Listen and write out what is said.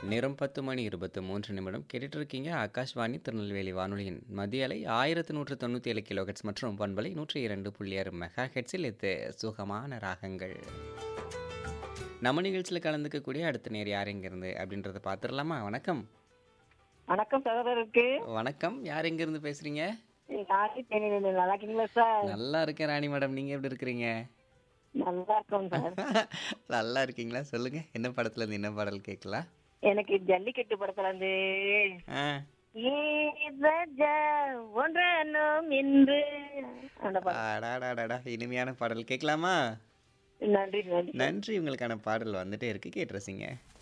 நேரம் பத்து மணி இருபத்து மூன்று நிமிடம் கேட்டுட்டு இருக்கீங்க ஆகாஷ்வாணி திருநெல்வேலி வானொலியின் மதிய அலை ஆயிரத்து நூற்று தொண்ணூற்றி ஏழு கிலோஹெட்ஸ் மற்றும் பண்பலை நூற்றி இரண்டு புள்ளி ஆறு மெகா ஹெட்ஸில் இது சுகமான ராகங்கள் நம்ம நிகழ்ச்சியில் கலந்துக்கக்கூடிய அடுத்த நேர் யார் எங்கேருந்து அப்படின்றத பார்த்துடலாமா வணக்கம் வணக்கம் சகோதரருக்கு வணக்கம் யார் எங்கேருந்து பேசுகிறீங்க நாளைக்கு தேனியில நல்லா இருக்கீங்களா சார் நல்லா இருக்கேன் ராணி மேடம் நீங்கள் எப்படி இருக்கிறீங்க நல்லா இருக்கோம் சார் நல்லா இருக்கீங்களா சொல்லுங்கள் என்ன படத்துலேருந்து என்ன பாடல் கேட்கலாம் எனக்கு ஜல்லிக்கட்டு படத்துல இருந்து ஆ ஏ ராஜா ஒன்றனும் என்று அந்த படம் அடாடாடாடா இனிமையான பாடல் கேட்கலாமா நன்றி நன்றி நன்றி உங்களுக்கான பாடல் வந்துட்டே இருக்கு கேட்டு ரசிங்க